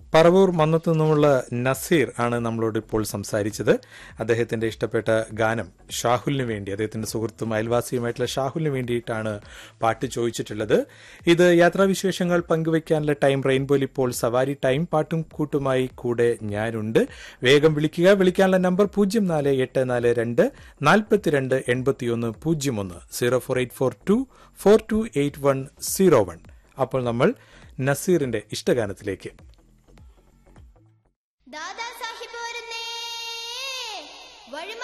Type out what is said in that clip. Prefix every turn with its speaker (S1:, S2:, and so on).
S1: പറവൂർ മന്നത്തു നിന്നുമുള്ള നസീർ ആണ് നമ്മളോട് ഇപ്പോൾ സംസാരിച്ചത് അദ്ദേഹത്തിന്റെ ഇഷ്ടപ്പെട്ട ഗാനം ഷാഹുലിന് വേണ്ടി അദ്ദേഹത്തിന്റെ സുഹൃത്തും അയൽവാസിയുമായിട്ടുള്ള ഷാഹുലിന് വേണ്ടിയിട്ടാണ് പാട്ട് ചോദിച്ചിട്ടുള്ളത് ഇത് യാത്രാവിശേഷങ്ങൾ പങ്കുവയ്ക്കാനുള്ള ടൈം റെയിൻബോയിൽ ഇപ്പോൾ സവാരി ടൈം പാട്ടും കൂട്ടുമായി കൂടെ ഞാനുണ്ട് വേഗം വിളിക്കുക വിളിക്കാനുള്ള നമ്പർ പൂജ്യം നാല് എട്ട് നാല് രണ്ട് നാൽപ്പത്തിരണ്ട് എൺപത്തിയൊന്ന് പൂജ്യം ഒന്ന് zero four eight four two four two eight one zero one അപ്പോൾ നമ്മൾ നസീറിന്റെ ഇഷ്ടഗാനത്തിലേക്ക്
S2: ദാദാ സാഹിബ് വരുന്നേ വഴിമ